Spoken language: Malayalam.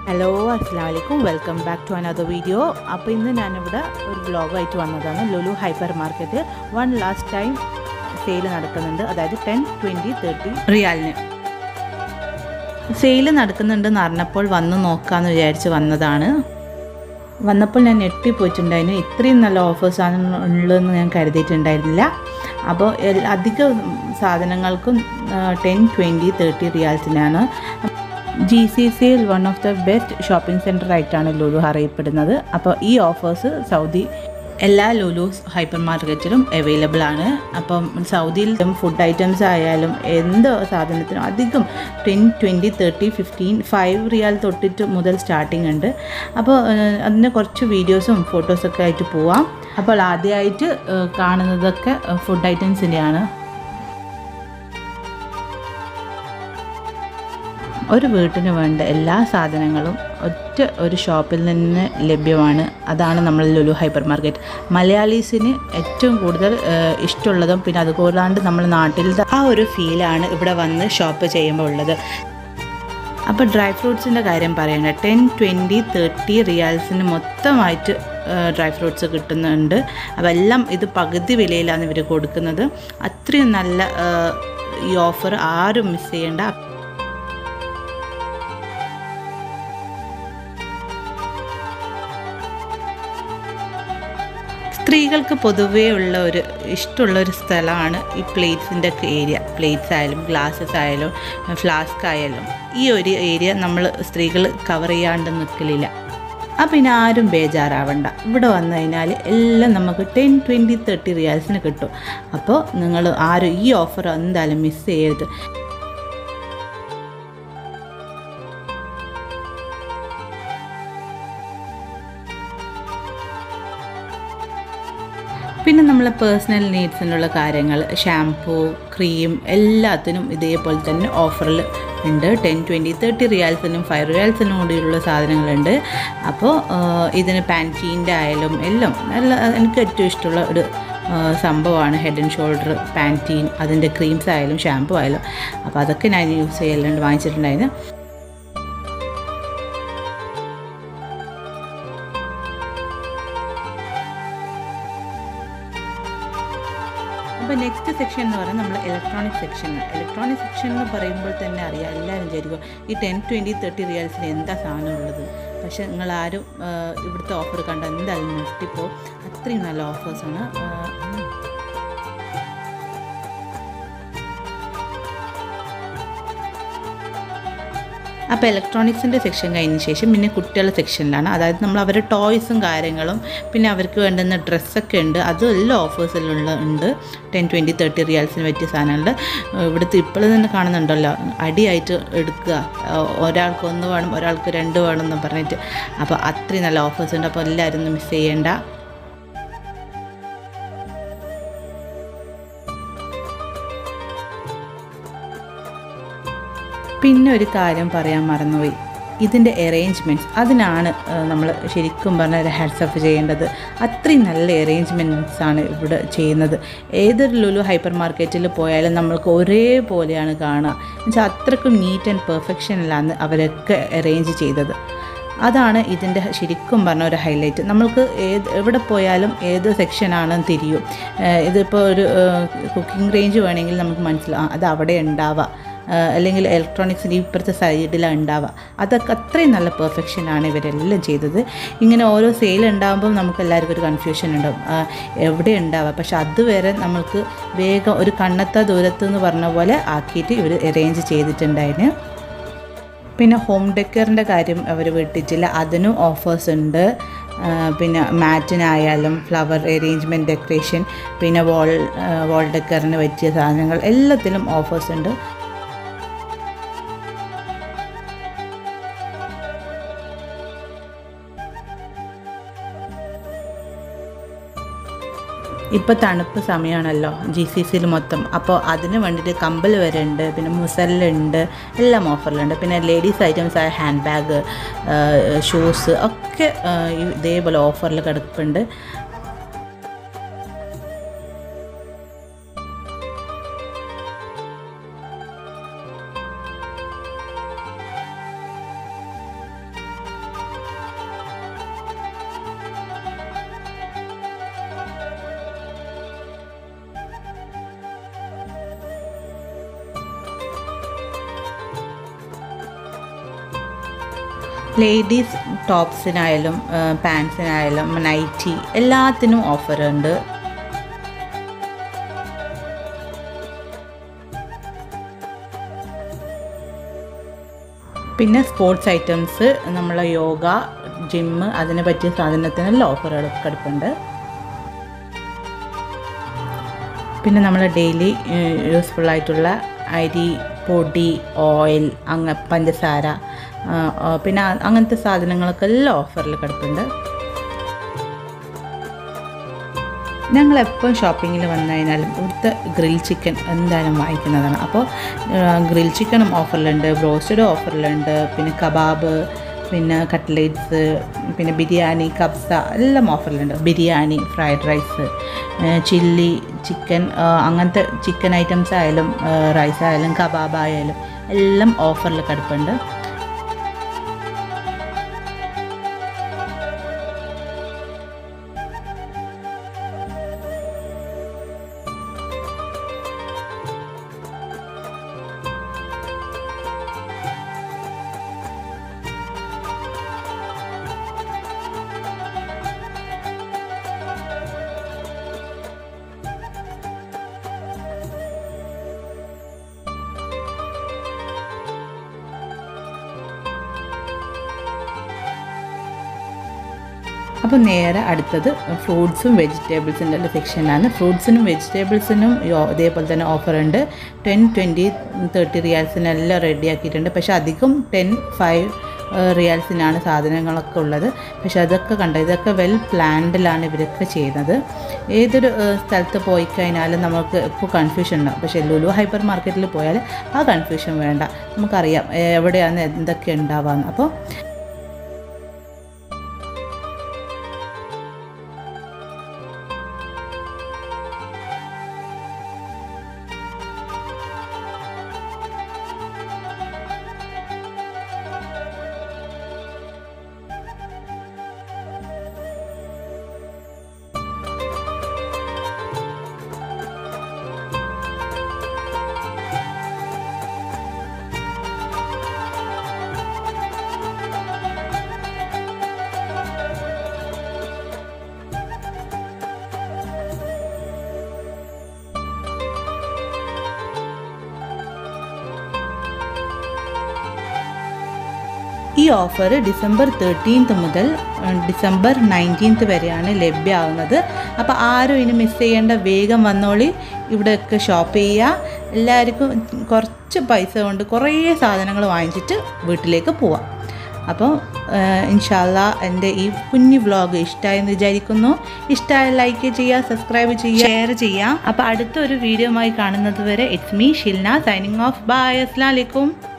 ഹലോ അസ്സാം വലൈക്കും welcome back to another video അപ്പോൾ ഇന്ന് ഞാനിവിടെ ഒരു വ്ളോഗായിട്ട് വന്നതാണ് Lulu hypermarket one last time sale നടക്കുന്നുണ്ട് അതായത് ടെൻ ട്വൻറ്റി തേർട്ടി റിയാലിന് സെയിൽ നടക്കുന്നുണ്ടെന്ന് അറിഞ്ഞപ്പോൾ വന്ന് നോക്കാമെന്ന് വിചാരിച്ച് വന്നതാണ് വന്നപ്പോൾ ഞാൻ ഞെട്ടിപ്പോയിട്ടുണ്ടായിരുന്നു ഇത്രയും നല്ല ഓഫേഴ്സാണ് ഉള്ളതെന്ന് ഞാൻ കരുതിയിട്ടുണ്ടായിരുന്നില്ല അപ്പോൾ എൽ- അധിക സാധനങ്ങൾക്കും ടെൻ ട്വൻറ്റി തേർട്ടി റിയാൽസിനാണ് ജി സി സിയിൽ one of the best shopping centre ആയിട്ടാണ് ലുലു അറിയപ്പെടുന്നത് അപ്പോൾ ഈ ഓഫേഴ്സ് സൗദി എല്ലാ ലുലൂസ് ഹൈപ്പർ മാർക്കറ്റിലും അവൈലബിൾ ആണ് അപ്പം സൗദിയിൽ ഫുഡ് ഐറ്റംസ് ആയാലും എന്ത് സാധനത്തിനും അധികം ten twenty thirty fifteen five riyal തൊട്ടിട്ട് മുതൽ സ്റ്റാർട്ടിംഗ് ഉണ്ട് അപ്പോൾ ഏഹ്, അതിന് കുറച്ച് വീഡിയോസും ഫോട്ടോസൊക്കെ ആയിട്ട് പോവാം അപ്പോൾ ആദ്യമായിട്ട് ഏഹ്, കാണുന്നതൊക്കെ ഫുഡ് ഐറ്റംസിൻ്റെയാണ് ഒരു വീട്ടിന് വേണ്ട എല്ലാ സാധനങ്ങളും ഒറ്റ ഒരു ഷോപ്പിൽ നിന്ന് ലഭ്യമാണ് അതാണ് നമ്മൾ ലുലു ഹൈപ്പർ മാർക്കറ്റ് മലയാളീസിന് ഏറ്റവും കൂടുതൽ ഏഹ്, ഇഷ്ടമുള്ളതും പിന്നെ അതുകൂടാണ്ട് നമ്മൾ നാട്ടിലത്തെ ആ ഒരു ഫീലാണ് ഇവിടെ വന്ന് ഷോപ്പ് ചെയ്യുമ്പോൾ ഉള്ളത് അപ്പോൾ ഡ്രൈ ഫ്രൂട്ട്സിൻ്റെ കാര്യം പറയണ്ട ടെൻ ട്വൻറ്റി തേർട്ടി റിയാൽസിന് മൊത്തമായിട്ട് ഡ്രൈ ഫ്രൂട്ട്സ് കിട്ടുന്നുണ്ട് അപ്പോൾ എല്ലാം ഇത് പകുതി വിലയിലാണ് ഇവർ കൊടുക്കുന്നത് അത്രയും നല്ല ഏഹ്, ഈ ഓഫർ ആരും മിസ് ചെയ്യേണ്ട സ്ത്രീകൾക്ക് പൊതുവേ ഉള്ള ഒരു ഇഷ്ടമുള്ള ഒരു സ്ഥലമാണ് ഈ പ്ലേറ്റ്സിൻ്റെ ഒക്കെ ഏരിയ പ്ലേറ്റ്സ് ആയാലും ഗ്ലാസ്സസ് ആയാലും ഫ്ലാസ്ക് ആയാലും ഈ ഒരു ഏരിയ നമ്മൾ സ്ത്രീകൾ കവർ ചെയ്യാണ്ട് നിൽക്കലില്ല അപ്പം പിന്നെ ആരും ബേജാറാവണ്ട ഇവിടെ വന്നു കഴിഞ്ഞാൽ എല്ലാം നമുക്ക് ടെൻ ട്വൻറ്റി തേർട്ടി റിയാൽസിന് കിട്ടും അപ്പോൾ നിങ്ങൾ ആരും ഈ ഓഫർ എന്തായാലും മിസ് ചെയ്യരുത് പിന്നെ നമ്മളെ പേഴ്സണൽ നീഡ്സിനുള്ള കാര്യങ്ങൾ ഷാംപൂ ക്രീം എല്ലാത്തിനും ഇതേപോലെ തന്നെ ഓഫറിൽ ഉണ്ട് ടെൻ ട്വൻറ്റി തേർട്ടി റിയാൽസിനും ഫൈവ് റിയാൽസിനും കൂടിയുള്ള സാധനങ്ങളുണ്ട് അപ്പോൾ ഇതിന് പാൻറ്റീൻ്റെ ആയാലും എല്ലാം നല്ല എനിക്ക് ഏറ്റവും ഇഷ്ടമുള്ള ഒരു ആ, സംഭവമാണ് ഹെഡ് ആൻഡ് ഷോൾഡർ പാൻറ്റീൻ അതിൻ്റെ ക്രീംസ് ആയാലും ഷാംപൂ ആയാലും അപ്പോൾ അതൊക്കെ ഞാൻ യൂസ് ചെയ്യലുണ്ട് വാങ്ങിച്ചിട്ടുണ്ടായിരുന്നു അപ്പോൾ നെക്സ്റ്റ് സെക്ഷൻ എന്ന് പറയുന്നത് നമ്മൾ ഇലക്ട്രോണിക് സെക്ഷൻ ഇലക്ട്രോണിക് സെക്ഷൻ എന്ന് പറയുമ്പോൾ തന്നെ അറിയാം എല്ലാവരും വിചാരിക്കും ഈ ടെൻ ട്വൻറ്റി തേർട്ടി റിയാൽസിന് എന്താ സാധനം ഉള്ളത് പക്ഷേ നിങ്ങളാരും ആ, ഇവിടുത്തെ ഓഫർ കണ്ട എന്തായാലും നിർത്തിപ്പോൾ അത്രയും നല്ല ഓഫേഴ്സാണ് അപ്പോൾ ഇലക്ട്രോണിക്സിൻ്റെ സെക്ഷൻ കഴിഞ്ഞ ശേഷം പിന്നെ കുട്ടികളുടെ സെക്ഷനിലാണ് അതായത് നമ്മൾ അവരുടെ ടോയ്സും കാര്യങ്ങളും പിന്നെ അവർക്ക് വേണ്ടുന്ന ഡ്രസ്സൊക്കെ ഉണ്ട് അതും എല്ലാ ഓഫേഴ്സിലുള്ള ഉണ്ട് ടെൻ ട്വൻറ്റി തേർട്ടി റിയാൽസിന് പറ്റിയ സാധനങ്ങളുണ്ട് ഇവിടുത്തെ ഇപ്പോൾ തന്നെ കാണുന്നുണ്ടല്ലോ അടിയായിട്ട് എടുക്കുക ഒരാൾക്ക് ഒന്ന് വേണം ഒരാൾക്ക് രണ്ട് വേണം എന്ന് പറഞ്ഞിട്ട് അപ്പോൾ അത്രയും നല്ല ഓഫേഴ്സ് ഉണ്ട് അപ്പോൾ എല്ലാവരും ഒന്ന് മിസ് ചെയ്യേണ്ട പിന്നെ ഒരു കാര്യം പറയാൻ മറന്നുപോയി ഇതിൻ്റെ അറേഞ്ച്മെൻറ്റ്സ് അതിനാണ് നമ്മൾ ശരിക്കും പറഞ്ഞാൽ ഒരു ഹാറ്റ്സപ്പ് ചെയ്യേണ്ടത് അത്രയും നല്ല അറേഞ്ച്മെൻറ്റ്സ് ആണ് ഇവിടെ ചെയ്യുന്നത് ഏതൊരു ലുലു ഹൈപ്പർ മാർക്കറ്റിൽ പോയാലും നമ്മൾക്ക് ഒരേപോലെയാണ് കാണുക എന്നുവെച്ചാൽ അത്രക്കും നീറ്റ് ആൻഡ് പെർഫെക്ഷനിലാണ് അവരൊക്കെ അറേഞ്ച് ചെയ്തത് അതാണ് ഇതിൻ്റെ ശരിക്കും പറഞ്ഞ ഒരു ഹൈലൈറ്റ് നമ്മൾക്ക് ഏത് എവിടെ പോയാലും ഏത് സെക്ഷനാണെന്ന് തിരിയും ഏഹ് ഇതിപ്പോൾ ഒരു കുക്കിംഗ് റേഞ്ച് വേണമെങ്കിൽ നമുക്ക് മനസ്സിലാവും അത് അവിടെ ഉണ്ടാവുക ആഹ് അല്ലെങ്കിൽ ഇലക്ട്രോണിക്സിൻ്റെ ഇപ്പുറത്തെ സൈഡിലാണ് ഉണ്ടാവുക അതൊക്കെ അത്രയും നല്ല പെർഫെക്ഷനാണ് ഇവരെല്ലാം ചെയ്തത് ഇങ്ങനെ ഓരോ സെയിൽ ഉണ്ടാകുമ്പോൾ നമുക്ക് എല്ലാവർക്കും ഒരു കൺഫ്യൂഷൻ ഉണ്ടാവും ആഹ് എവിടെ ഉണ്ടാവുക പക്ഷെ അതുവരെ നമ്മൾക്ക് വേഗം ഒരു കണ്ണത്ത ദൂരത്ത് എന്ന് പറഞ്ഞ പോലെ ആക്കിയിട്ട് ഇവർ അറേഞ്ച് ചെയ്തിട്ടുണ്ടായിരുന്നു പിന്നെ ഹോം ഡെക്കറിൻ്റെ കാര്യം അവർ വിട്ടിട്ടില്ല അതിനും ഓഫേഴ്സ് ഉണ്ട് ആ, പിന്നെ മാറ്റിനായാലും ഫ്ലവർ അറേഞ്ച്മെൻറ്റ് ഡെക്കറേഷൻ പിന്നെ വാൾ വാൾ ഡെക്കറിന് പറ്റിയ സാധനങ്ങൾ എല്ലാത്തിലും ഓഫേഴ്സ് ഉണ്ട് ഇപ്പോൾ തണുപ്പ് സമയമാണല്ലോ ജി സി സിയിൽ മൊത്തം അപ്പോൾ അതിന് വേണ്ടിയിട്ട് കമ്പൽ വരെ ഉണ്ട് പിന്നെ മുസല്ലുണ്ട് എല്ലാം ഓഫറിലുണ്ട് പിന്നെ ലേഡീസ് ഐറ്റംസ് ആയ ഹാൻഡ് ബാഗ് ഷൂസ് ഒക്കെ ആ, ഇതേപോലെ ഓഫറിൽ കിടപ്പുണ്ട് ലേഡീസ് ടോപ്സിനായാലും പാൻസിനായാലും നൈറ്റി എല്ലാത്തിനും ഓഫറുണ്ട് പിന്നെ സ്പോർട്സ് ഐറ്റംസ് നമ്മളെ യോഗ ജിമ്മ് അതിനെ പറ്റിയ സാധനത്തിനെല്ലാം ഓഫറുകൾ കിടപ്പുണ്ട് പിന്നെ നമ്മൾ ഡെയിലി യൂസ്ഫുൾ ആയിട്ടുള്ള അരി പൊടി ഓയിൽ അങ്ങ പഞ്ചസാര ആ, ആ, പിന്നെ അ- അങ്ങനത്തെ സാധനങ്ങളൊക്കെ എല്ലാം ഓഫറിൽ കിടപ്പുണ്ട് ഞങ്ങൾ എപ്പം ഷോപ്പിങ്ങിൽ വന്നു കഴിഞ്ഞാലും ഇവിടുത്തെ ഗ്രിൽ ചിക്കൻ എന്തായാലും വാങ്ങിക്കുന്നതാണ് അപ്പോൾ ഗ്രിൽ ചിക്കനും ഓഫറിലുണ്ട് ബ്രോസ്റ്റഡും ഓഫറിലുണ്ട് പിന്നെ കബാബ് പിന്നെ കട്ട്ലേറ്റ്സ് പിന്നെ ബിരിയാണി കബ്സ എല്ലാം ഓഫറിലുണ്ട് biryani fried rice chilli chicken അങ്ങനത്തെ ചിക്കൻ ഐറ്റംസ് ആയാലും റൈസ് ആയാലും കബാബ് ആയാലും എല്ലാം ഓഫറിൽ കിടപ്പുണ്ട് അപ്പോൾ നേരെ അടുത്തത് ഫ്രൂട്ട്സും വെജിറ്റബിൾസിൻ്റെ സെക്ഷനാണ് ഫ്രൂട്ട്സിനും വെജിറ്റബിൾസിനും യോ- ഇതേപോലെ തന്നെ ഓഫർ ഉണ്ട് ടെൻ ട്വൻറ്റി തേർട്ടി റിയാൽസിനെല്ലാം റെഡി ആക്കിയിട്ടുണ്ട് പക്ഷേ അധികം ടെൻ ഫൈവ് റിയാൽസിനാണ് സാധനങ്ങളൊക്കെ ഉള്ളത് പക്ഷെ അതൊക്കെ കണ്ട ഇതൊക്കെ വെൽ പ്ലാൻഡിലാണ് ഇവരൊക്കെ ചെയ്യുന്നത് ഏതൊരു ഏഹ്, സ്ഥലത്ത് പോയി കഴിഞ്ഞാലും നമുക്ക് ഇപ്പോൾ കൺഫ്യൂഷൻ ഉണ്ടാവും പക്ഷേ ലുലു ഹൈപ്പർ മാർക്കറ്റിൽ പോയാൽ ആ കൺഫ്യൂഷൻ വേണ്ട നമുക്കറിയാം ഏഹ്, എവിടെയാണ് എന്തൊക്കെ ഉണ്ടാവാന്ന് അപ്പോൾ ഈ ഓഫർ ഡിസംബർ തേർട്ടീൻത്ത് മുതൽ ഉം, ഡിസംബർ നയൻറ്റീൻത്ത് വരെയാണ് ലഭ്യമാവുന്നത് അപ്പോൾ ആരും ഇനി മിസ് ചെയ്യേണ്ട വേഗം വന്നോളി ഇവിടെയൊക്കെ ഷോപ്പ് ചെയ്യുക എല്ലാവർക്കും കുറച്ച് പൈസ കൊണ്ട് കുറേ സാധനങ്ങൾ വാങ്ങിച്ചിട്ട് വീട്ടിലേക്ക് പോവാം അപ്പോൾ ഇൻഷാല്ല എൻ്റെ ഈ കുഞ്ഞു വ്ളോഗ് ഇഷ്ടമായെന്ന് വിചാരിക്കുന്നു ഇഷ്ടമായ ലൈക്ക് ചെയ്യുക സബ്സ്ക്രൈബ് ചെയ്യുക ഷെയർ ചെയ്യുക അപ്പോൾ അടുത്തൊരു വീഡിയോ ആയി കാണുന്നത് വരെ it's me Shilna signing off bye അസ്ലാം വലൈക്കും